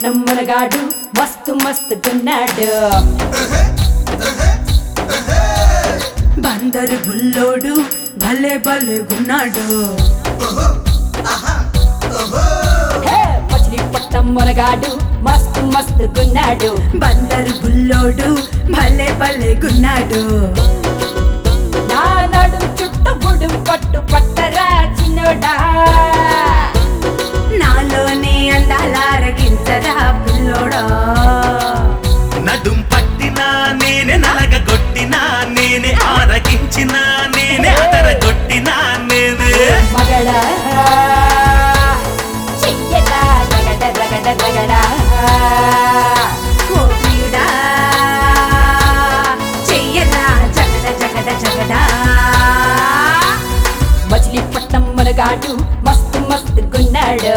మచిలీపట్నం మునగాడు మస్తు మస్తు గున్నాడు బందరు బుల్లోడు భలే భలే గున్నాడు హే, మచిలీపట్నం మునగాడు మస్తు మస్తు గున్నాడు బందరు బుల్లోడు భలే భలే గున్నాడు నా నడు చుట్టూ గుడు పట్టు పట్టరా చిన్నోడా నాలోనే అందాలారగించరా బుల్లోడా నడుం పట్టినా నేనే నలగ కొట్టినా నేనే ఆరగించినా నేనే అదరగొట్టినా నేనే మగడా చెయ్యడా రగడ రగడ రగడా ఓ వీడా చెయ్యరా జగడ జగడ జగడా మచిలీపట్నం మునగాడు మస్తు మస్తు గున్నాడు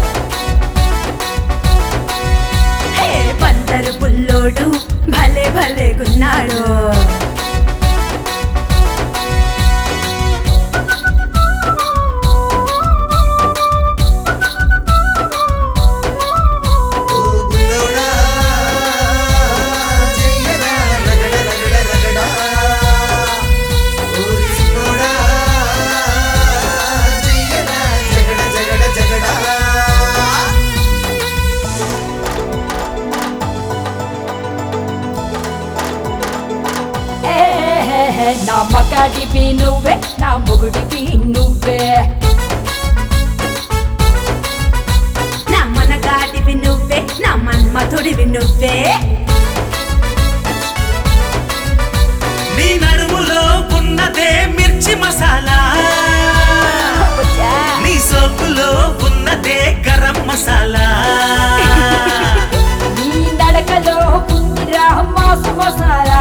హే బందరు బుల్లోడు భలే భలే గున్నాడు ఏ, హే, హే, నా మగాడివి నువ్వే నా మొగుడివి నువ్వే నా మనగాడివి నువ్వే నా మన్మధుడివి నువ్వే నీ నడుములో ఉన్నదే మిర్చి మసాలా అబ్బచ్చా. నీ సోకులో ఉన్నదే గరం మసాలా నీ నడకలో ఉందిరా మాసు మసాలా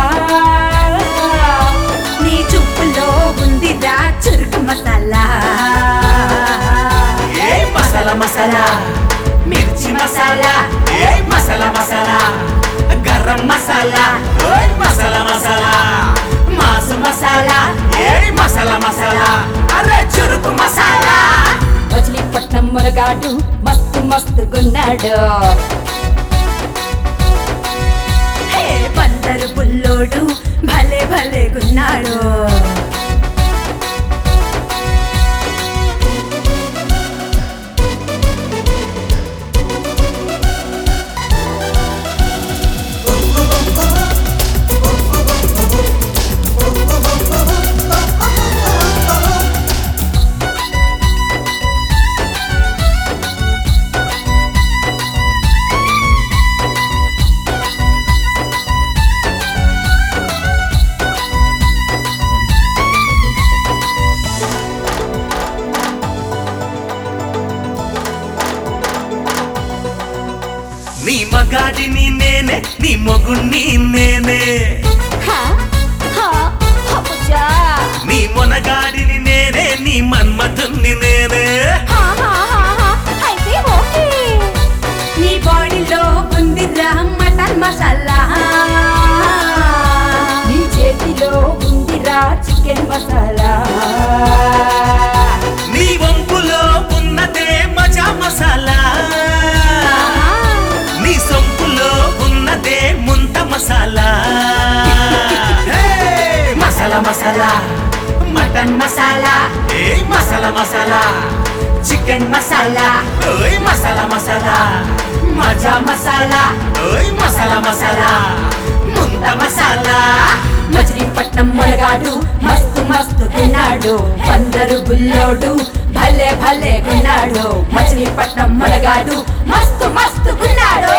నీ చూపులో ఉందిరా చురుకు మసాలా ఏ మసాలా మసాలా మిర్చి మసాలా ఏ మసాలా మసాలా గరం మసాలా ఓయ్ మసాలా మసాలా మాసు మసాలా ఏ మసాలా మసాలా అరే చురుకు మసాలా మచిలీపట్నం మునగాడు మస్తు మస్తు గున్నాడు హే బందరు బుల్లోడు భలే భలే గున్నాడు నీ మగాడిని నేనే నీ మొగుణ్ణి నేనే హా, హా, అబ్బచ్చా. నీ మొనగాడిని నేనే నీ మన్మధుణ్ణి నేనే హా, హా, హా, హా, అయితే ఓకే. నీ బాడీలో ఉందిరా మటన్ మసాలా నీ చేతిలో ఉందిరా చికెన్ మసాలా నీ వంపులో ఉన్నదే మజా మసాలా నీ సొంపులో ఉన్నదే ముంత మసాలా హే! మసాలా మసాలా మటన్ మసాలా ఏ మసాలా మసాలా చికెన్ మసాలా ఓయ్ మసాలా మసాలా మజా మసాలా ఓయ్ మసాలా మసాలా ముంత మసాలా మచిలీపట్నం మునగాడు మస్తు మస్తు తిన్నాడు బందరు బుల్లోడు భలే భలే గున్నాడు మచిలీపట్నం మునగాడు మస్తు మస్తు గున్నాడు